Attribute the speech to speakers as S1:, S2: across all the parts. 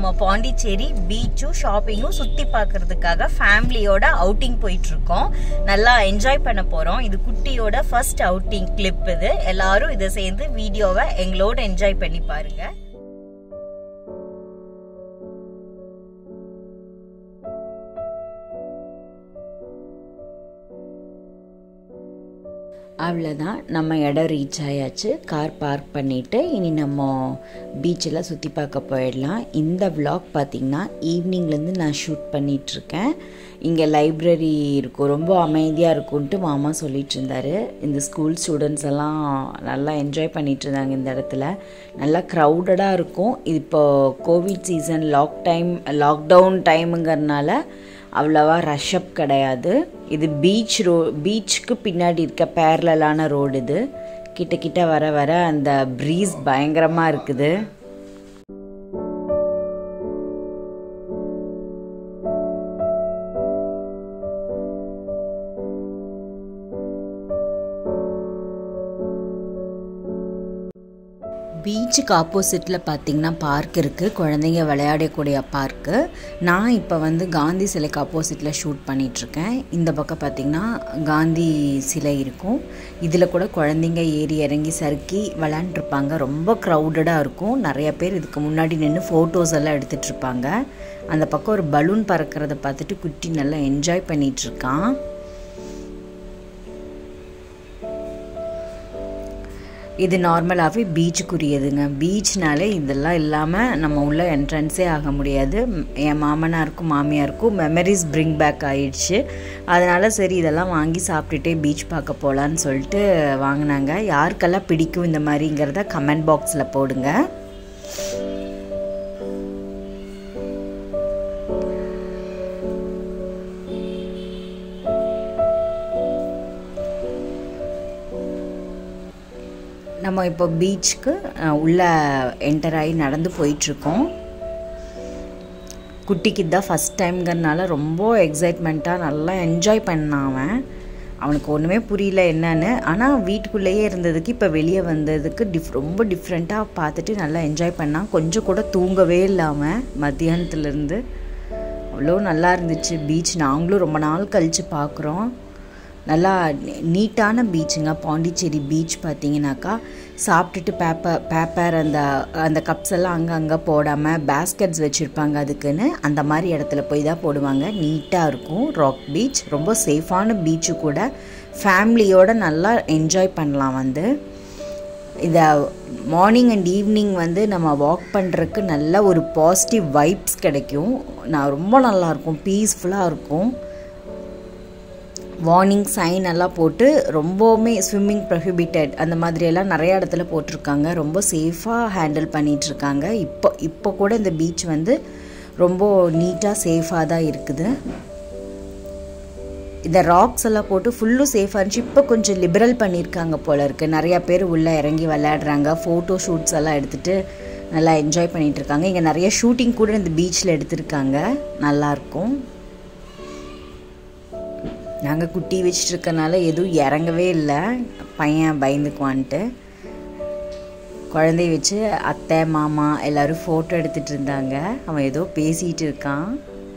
S1: நம்ம பாண்டிச்சேரி பீச்சும் ஷாப்பிங்கும் சுத்தி பார்க்கிறதுக்காக ஃபேமிலியோட அவுட்டிங் போயிட்டு இருக்கோம் நல்லா என்ஜாய் பண்ண போறோம் இது குட்டியோட ஃபர்ஸ்ட் அவுட்டிங் கிளிப் இது எல்லாரும் இதை சேர்ந்து வீடியோவை எங்களோட என்ஜாய் பண்ணி பாருங்க
S2: அவ்வளோதான் நம்ம இடம் ரீச் ஆயாச்சு கார் பார்க் பண்ணிவிட்டு இனி நம்ம பீச்செல்லாம் சுற்றி பார்க்க போயிடலாம் இந்த vlog பார்த்திங்கன்னா ஈவினிங்லேருந்து நான் ஷூட் பண்ணிகிட்ருக்கேன் இங்கே லைப்ரரி இருக்கும் ரொம்ப அமைதியாக இருக்கும்ன்ட்டு மாமா சொல்லிட்டு இருந்தாரு இந்த ஸ்கூல் ஸ்டூடெண்ட்ஸ் எல்லாம் நல்லா என்ஜாய் பண்ணிட்டு இருந்தாங்க இந்த இடத்துல நல்லா க்ரௌடடாக இருக்கும் இப்போ Covid season lock time lockdown டைமுங்கிறதுனால அவ்வளோவா ரஷ்அப் கிடையாது இது பீச் ரோ பீச்சுக்கு பின்னாடி இருக்க பேரலான ரோடு இது கிட்ட கிட்ட வர வர அந்த ப்ரீஸ் பயங்கரமாக இருக்குது பீச்சுக்கு ஆப்போசிட்டில் பார்த்தீங்கன்னா பார்க் இருக்குது குழந்தைங்க விளையாடக்கூடிய பார்க்கு நான் இப்போ வந்து காந்தி சிலைக்கு ஆப்போசிட்டில் ஷூட் பண்ணிகிட்ருக்கேன் இந்த பக்கம் பார்த்திங்கன்னா காந்தி சிலை இருக்கும் இதில் கூட குழந்தைங்க ஏறி இறங்கி சறுக்கி விளையாண்டுருப்பாங்க ரொம்ப க்ரௌடடாக இருக்கும் நிறைய பேர் இதுக்கு முன்னாடி நின்று ஃபோட்டோஸ் எல்லாம் எடுத்துகிட்டு இருப்பாங்க அந்த பக்கம் ஒரு பலூன் பறக்கிறத பார்த்துட்டு குட்டி நல்லா என்ஜாய் பண்ணிகிட்ருக்கான் இது நார்மலாகவே பீச்சுக்குரியதுங்க பீச்னாலே இதெல்லாம் இல்லாமல் நம்ம உள்ள என்ட்ரன்ஸே ஆக முடியாது ம், என் மாமனாருக்கும் மாமியாருக்கும் மெமரிஸ் பிரிங் பேக் ஆயிடுச்சு அதனால் சரி இதெல்லாம் வாங்கி சாப்பிட்டுட்டே பீச் பார்க்க போகலான்னு சொல்லிட்டு வாங்கினாங்க யாருக்கெல்லாம் பிடிக்கும் இந்த மாதிரிங்கிறத கமெண்ட் பாக்ஸில் போடுங்க நம்ம இப்போ பீச்சுக்கு உள்ள என்டர் ஆகி நடந்து போயிட்டுருக்கோம் குட்டிக்கு தான் ஃபஸ்ட் டைம்ங்கிறனால ரொம்ப எக்ஸைட்மெண்ட்டாக நல்லா என்ஜாய் பண்ணான் அவன் அவனுக்கு ஒன்றுமே புரியல என்னன்னு ஆனால் வீட்டுக்குள்ளேயே இருந்ததுக்கு இப்போ வெளியே வந்ததுக்கு டிஃப் ரொம்ப டிஃப்ரெண்ட்டாக பார்த்துட்டு நல்லா என்ஜாய் பண்ணான் கொஞ்சம் கூட தூங்கவே இல்லாமல் மத்தியானத்துலேருந்து அவ்வளோ நல்லா இருந்துச்சு பீச் நாங்களும் ரொம்ப நாள் கழித்து பார்க்குறோம் நல்லா நீ- நீட்டான பீச்சுங்க பாண்டிச்சேரி பீச் பார்த்தீங்கன்னாக்கா சாப்பிட்டுட்டு பேப்பர் பேப்பர் அந்த அந்த கப்ஸ் எல்லாம் அங்கங்கே போடாமல் பேஸ்கெட்ஸ் வச்சுருப்பாங்க அதுக்குன்னு அந்த மாதிரி இடத்துல போய் தான் போடுவாங்க நீட்டாக இருக்கும் ராக் பீச் ரொம்ப சேஃபான பீச்சு கூட ஃபேமிலியோட நல்லா என்ஜாய் பண்ணலாம் வந்து இந்த மார்னிங் அண்ட் ஈவினிங் வந்து நம்ம வாக் பண்ணுறதுக்கு நல்ல ஒரு பாசிட்டிவ் வைப்ஸ் கிடைக்கும் நான் ரொம்ப நல்லா இருக்கும் பீஸ்ஃபுல்லாக இருக்கும் வார்னிங் சைன் எல்லாம் போட்டு ரொம்பவுமே ஸ்விம்மிங் ப்ரொஹிபிட்டட் அந்த மாதிரியெல்லாம் நிறைய இடத்துல போட்டிருக்காங்க ரொம்ப சேஃபாக ஹேண்டில் பண்ணிகிட்ருக்காங்க இப்போ இப்போ கூட இந்த பீச் வந்து ரொம்ப நீட்டாக சேஃபாக தான் இருக்குது இந்த ராக்ஸ் எல்லாம் போட்டு ஃபுல்லும் சேஃபாக இருந்துச்சு இப்போ கொஞ்சம் லிபரல் பண்ணியிருக்காங்க போல இருக்குது நிறையா பேர் உள்ளே இறங்கி விளையாடுறாங்க ஃபோட்டோ ஷூட்ஸ் எல்லாம் எடுத்துகிட்டு நல்லா என்ஜாய் பண்ணிட்டு இருக்காங்க இங்கே நிறைய ஷூட்டிங் கூட இந்த பீச்சில் எடுத்திருக்காங்க நல்லாயிருக்கும் நாங்கள் குட்டி வச்சுட்டு இருக்கனால எதுவும் இறங்கவே இல்லை பையன் பயந்துக்குவான்ட்டு குழந்தைய வச்சு அத்தை மாமா எல்லாரும் ஃபோட்டோ எடுத்துட்டு இருந்தாங்க அவன் ஏதோ பேசிகிட்டு இருக்கான்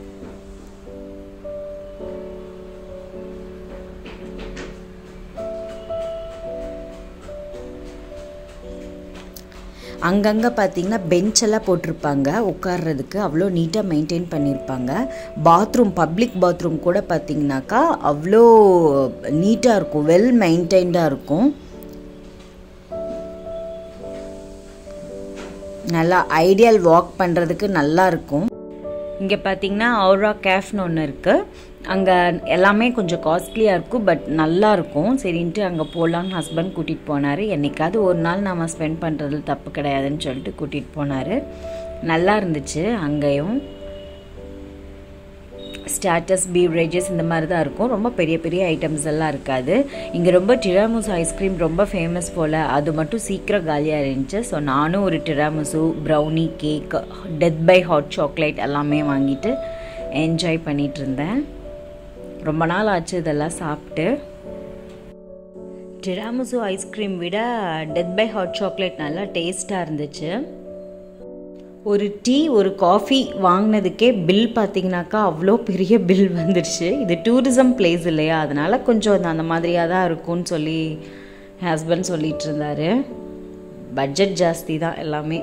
S2: அங்கங்கே பார்த்தீங்கன்னா பெஞ்செல்லாம் போட்டிருப்பாங்க உட்கார்றதுக்கு அவ்வளோ நீட்டாக மெயின்டைன் பண்ணியிருப்பாங்க பாத்ரூம் பப்ளிக் பாத்ரூம் கூட பார்த்தீங்கன்னாக்கா அவ்வளோ நீட்டாக இருக்கும் வெல் மெயின்டைன்டாக இருக்கும் நல்லா ஐடியல் வாக் பண்ணுறதுக்கு நல்லா இருக்கும் இங்கே பார்த்தீங்கன்னா அவுரா கேஃப்னு ஒன்று இருக்குது அங்கே எல்லாமே கொஞ்சம் காஸ்ட்லியாக இருக்கும் பட் நல்லா இருக்கும் சரின்ட்டு அங்கே போகலான்னு ஹஸ்பண்ட் கூட்டிகிட்டு போனார் என்னைக்காவது ஒரு நாள் நம்ம ஸ்பெண்ட் பண்ணுறதுல தப்பு கிடையாதுன்னு சொல்லிட்டு கூட்டிகிட்டு போனார் நல்லா இருந்துச்சு அங்கேயும் ஸ்டாட்டஸ் பீவரேஜஸ் இந்த மாதிரி தான் இருக்கும் ரொம்ப பெரிய பெரிய ஐட்டம்ஸ் எல்லாம் இருக்காது இங்கே ரொம்ப டிராமுஸ் ஐஸ்கிரீம் ரொம்ப ஃபேமஸ் போல் அது மட்டும் சீக்கிரம் காலியாக இருந்துச்சு ஸோ நானும் ஒரு tiramisu brownie cake death by hot chocolate எல்லாமே வாங்கிட்டு என்ஜாய் பண்ணிட்டு இருந்தேன் ரொம்ப நாள் ஆச்சு இதெல்லாம் சாப்பிட்டு டிராமுசு ஐஸ்கிரீம் விட டெத் பை ஹாட் சாக்லேட் நல்லா டேஸ்ட்டாக இருந்துச்சு ஒரு டீ ஒரு காஃபி வாங்கினதுக்கே பில் பார்த்தீங்கன்னாக்கா அவ்வளோ பெரிய பில் வந்துடுச்சு இது டூரிசம் பிளேஸ் இல்லையா அதனால் கொஞ்சம் அந்த மாதிரியாக தான் இருக்கும்னு சொல்லி ஹஸ்பண்ட் சொல்லிட்டு இருந்தாரு பட்ஜெட் ஜாஸ்தி தான் எல்லாமே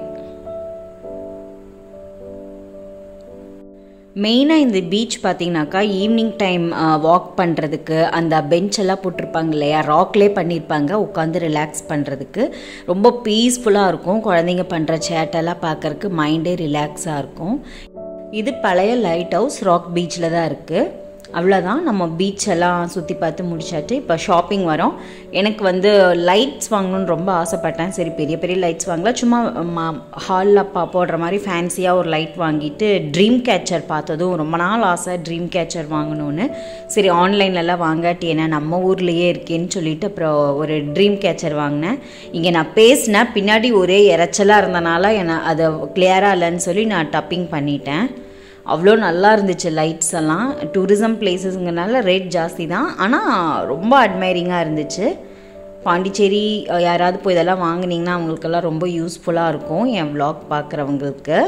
S2: மெயினாக இந்த பீச் பார்த்தீங்கன்னாக்கா ஈவினிங் டைம் வாக் பண்ணுறதுக்கு அந்த பெஞ்ச் எல்லாம் போட்டிருப்பாங்க இல்லையா ராக்லேயே பண்ணியிருப்பாங்க உட்காந்து ரிலாக்ஸ் பண்ணுறதுக்கு ரொம்ப பீஸ்ஃபுல்லாக இருக்கும் குழந்தைங்க பண்ணுற சேட்டெல்லாம் பார்க்கறக்கு மைண்டே ரிலாக்ஸாக இருக்கும் இது பழைய லைட் ஹவுஸ் ராக் பீச்சில் தான் இருக்குது அவ்வளோதான் நம்ம பீச் எல்லாம் சுற்றி பார்த்து முடிச்சாச்சு இப்போ ஷாப்பிங் வரோம் எனக்கு வந்து லைட்ஸ் வாங்கணும்னு ரொம்ப ஆசைப்பட்டேன் சரி பெரிய பெரிய லைட்ஸ் வாங்கல சும்மா ஹாலில் பா போடுற மாதிரி ஃபேன்சியாக ஒரு லைட் வாங்கிட்டு ட்ரீம் கேச்சர் பார்த்ததும் ரொம்ப நாள் ஆசை ட்ரீம் கேச்சர் வாங்கணும்னு சரி ஆன்லைன்லலாம் வாங்காட்டி ஏன்னா நம்ம ஊர்லேயே இருக்கேன்னு சொல்லிட்டு அப்புறம் ஒரு ட்ரீம் கேச்சர் வாங்கினேன் இங்கே நான் பேசினேன் பின்னாடி ஒரே இறைச்சலாக இருந்தனால என்னை அதை கிளியராக இல்லைன்னு சொல்லி நான் டப்பிங் பண்ணிட்டேன் அவ்வளோ நல்லா இருந்துச்சு லைட்ஸ் எல்லாம் டூரிசம் பிளேசஸ்ங்கிறனால ரேட் ஜாஸ்தி தான் ஆனால் ரொம்ப அட்மைரிங்காக இருந்துச்சு பாண்டிச்சேரி யாராவது போய் இதெல்லாம் வாங்கினீங்கன்னா அவங்களுக்கெல்லாம் ரொம்ப யூஸ்ஃபுல்லாக இருக்கும் என் விலாக் பார்க்குறவங்களுக்கு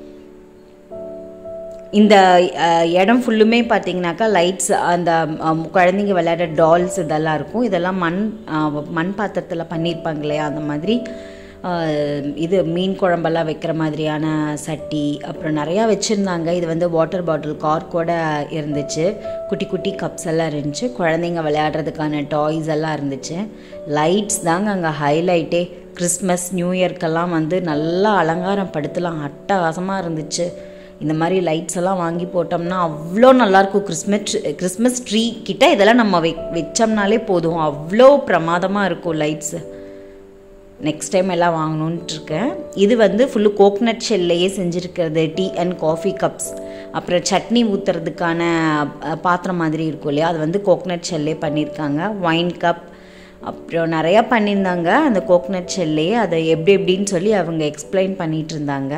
S2: இந்த இடம் ஃபுல்லுமே பார்த்தீங்கன்னாக்கா லைட்ஸ் அந்த குழந்தைங்க விளையாட டால்ஸ் இதெல்லாம் இருக்கும் இதெல்லாம் மண் மண் பாத்திரத்தில் பண்ணியிருப்பாங்க இல்லையா அந்த மாதிரி இது மீன் குழம்பெல்லாம் வைக்கிற மாதிரியான சட்டி அப்புறம் நிறையா வச்சுருந்தாங்க இது வந்து வாட்டர் பாட்டில் கார்க்கோட இருந்துச்சு குட்டி குட்டி கப்ஸ் எல்லாம் இருந்துச்சு குழந்தைங்க விளையாடுறதுக்கான டாய்ஸ் எல்லாம் இருந்துச்சு லைட்ஸ் தாங்க அங்கே ஹைலைட்டே கிறிஸ்மஸ் நியூ இயர்க்கெல்லாம் வந்து நல்லா அலங்காரம் படுத்தலாம் அட்டகாசமாக இருந்துச்சு இந்த மாதிரி லைட்ஸ் எல்லாம் வாங்கி போட்டோம்னா அவ்வளோ நல்லாயிருக்கும் கிறிஸ்மஸ் கிறிஸ்மஸ் ட்ரீ கிட்ட இதெல்லாம் நம்ம வெ வச்சோம்னாலே போதும் அவ்வளோ பிரமாதமாக இருக்கும் லைட்ஸு நெக்ஸ்ட் டைம் எல்லாம் வாங்கணுன்ட்டு இருக்கேன் இது வந்து ஃபுல்லு கோக்னட் ஷெல்லையே செஞ்சுருக்கிறது டீ அண்ட் காஃபி கப்ஸ் அப்புறம் சட்னி ஊற்றுறதுக்கான பாத்திரம் மாதிரி இருக்கும் இல்லையா அது வந்து கோக்னட் ஷெல்லே பண்ணியிருக்காங்க ஒயின் கப் அப்புறம் நிறையா பண்ணியிருந்தாங்க அந்த கோக்னட் ஷெல்லையே அதை எப்படி எப்படின்னு சொல்லி அவங்க எக்ஸ்பிளைன் பண்ணிகிட்டு இருந்தாங்க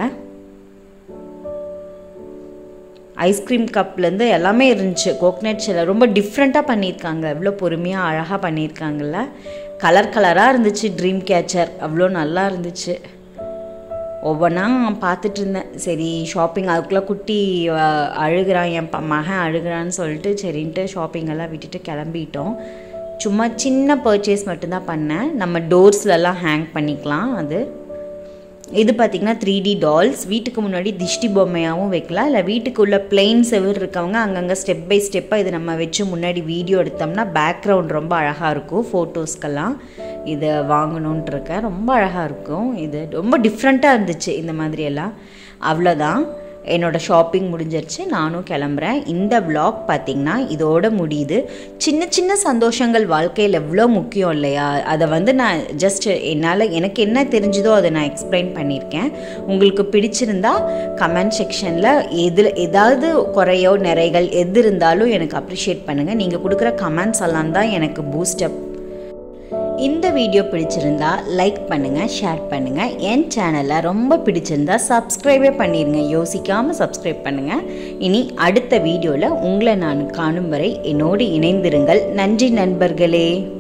S2: ஐஸ்கிரீம் கப்லேருந்து எல்லாமே இருந்துச்சு கோக்னட் ஷெல்லை ரொம்ப டிஃப்ரெண்ட்டாக பண்ணியிருக்காங்க எவ்வளோ பொறுமையாக அழகாக பண்ணியிருக்காங்கல்ல கலர் கலராக இருந்துச்சு ட்ரீம் கேச்சர் அவ்வளோ நல்லா இருந்துச்சு ஒவ்வொன்றா பார்த்துட்டு இருந்தேன் சரி ஷாப்பிங் அதுக்குள்ளே குட்டி அழுகிறான் என் மகன் அழுகிறான்னு சொல்லிட்டு சரின்ட்டு ஷாப்பிங் எல்லாம் விட்டுட்டு கிளம்பிட்டோம் சும்மா சின்ன பர்ச்சேஸ் மட்டும்தான் பண்ணேன் நம்ம டோர்ஸ்லலாம் ஹேங் பண்ணிக்கலாம் அது இது பார்த்திங்கன்னா த்ரீ டி டால்ஸ் வீட்டுக்கு முன்னாடி திஷ்டி பொம்மையாகவும் வைக்கலாம் இல்லை வீட்டுக்கு உள்ள பிளெயின் செவர் இருக்கவங்க அங்கங்கே ஸ்டெப் பை ஸ்டெப்பாக இது நம்ம வச்சு முன்னாடி வீடியோ எடுத்தோம்னா பேக்ரவுண்ட் ரொம்ப அழகாக இருக்கும் ஃபோட்டோஸ்க்கெல்லாம் இதை வாங்கணுன்ட்டு இருக்கேன் ரொம்ப அழகாக இருக்கும் இது ரொம்ப டிஃப்ரெண்ட்டாக இருந்துச்சு இந்த மாதிரியெல்லாம் அவ்வளோதான் என்னோடய ஷாப்பிங் முடிஞ்சிருச்சு நானும் கிளம்புறேன் இந்த விலாக் பார்த்திங்கன்னா இதோட முடியுது சின்ன சின்ன சந்தோஷங்கள் வாழ்க்கையில் எவ்வளோ முக்கியம் இல்லையா அதை வந்து நான் ஜஸ்ட் என்னால் எனக்கு என்ன தெரிஞ்சுதோ அதை நான் எக்ஸ்பிளைன் பண்ணியிருக்கேன் உங்களுக்கு பிடிச்சிருந்தா கமெண்ட் செக்ஷனில் எதில் ஏதாவது குறையோ நிறைகள் எது இருந்தாலும் எனக்கு அப்ரிஷியேட் பண்ணுங்கள் நீங்கள் கொடுக்குற கமெண்ட்ஸ் எல்லாம் தான் எனக்கு பூஸ்டப் இந்த வீடியோ பிடிச்சிருந்தா லைக் பண்ணுங்கள் ஷேர் பண்ணுங்கள் என் சேனலை ரொம்ப பிடிச்சிருந்தா சப்ஸ்கிரைபே பண்ணிடுங்க யோசிக்காமல் சப்ஸ்கிரைப் பண்ணுங்கள் இனி அடுத்த வீடியோவில் உங்களை நான் காணும் வரை என்னோடு இணைந்திருங்கள் நன்றி நண்பர்களே